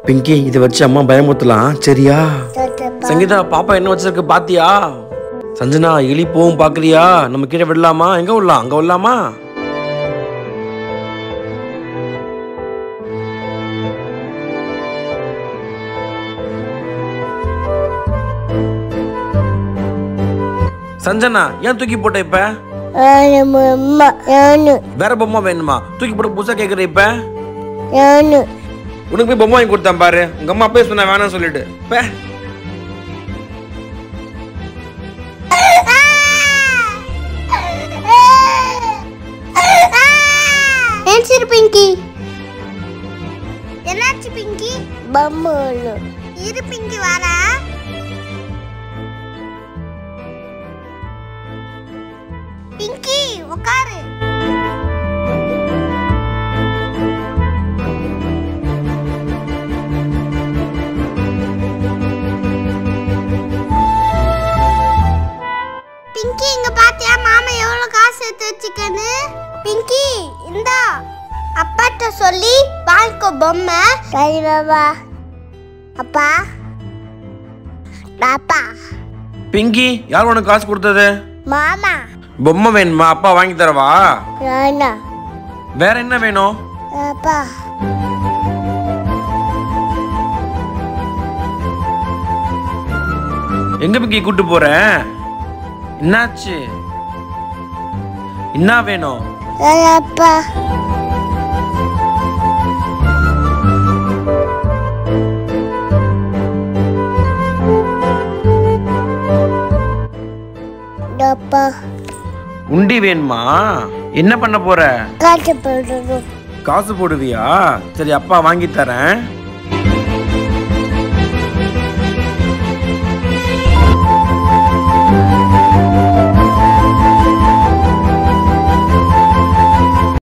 பிங்கி இதை வச்சு அம்மா பயமுத்தலாம் சரியா சங்கீதா பாப்பா என்ன வச்சிருக்கு பாத்தியா சஞ்சனா எலி போவும் பாக்குறியா நம்ம கீழே விடலாமா எங்க விடலாம் அங்க விடலாமா சஞ்சனா ஏன் தூக்கி போட்ட இப்ப அம்மா நானு வேற பொம்மை வேணுமா தூக்கி போட்டு புதுசா கேக்குற இப்ப நானு உனக்கு போய் பொம்மை வாங்கி கொடுத்தேன் பாரு உங்க அம்மா அப்பயே சொன்ன வேணாம்னு சொல்லிட்டு பே ஏன்சிரு பிங்கி என்னாச்சு பிங்கி பம்மு இரு பிங்கி வாரா பிங்கி உட்காரு பிங்கி இங்க பாத்தியா மாமா எவ்வளவு காசு எடுத்து வச்சுக்கன்னு பிங்கி இந்தா அப்பாட்ட சொல்லி வாங்கிக்கோ பொம்மை சரி பாபா அப்பா பாப்பா பிங்கி யார் உனக்கு காசு கொடுத்தது மாமா பொம்மை வேணுமா அப்பா வாங்கி தரவா நானா வேற என்ன வேணும் அப்பா எங்க பிங்கி கூட்டு போற என்னாச்சு என்ன வேணும் அப்பா அப்பா உண்டி வேணுமா என்ன பண்ண போற காட்டு போடுறோம் காசு போடுவியா சரி அப்பா வாங்கி தரேன்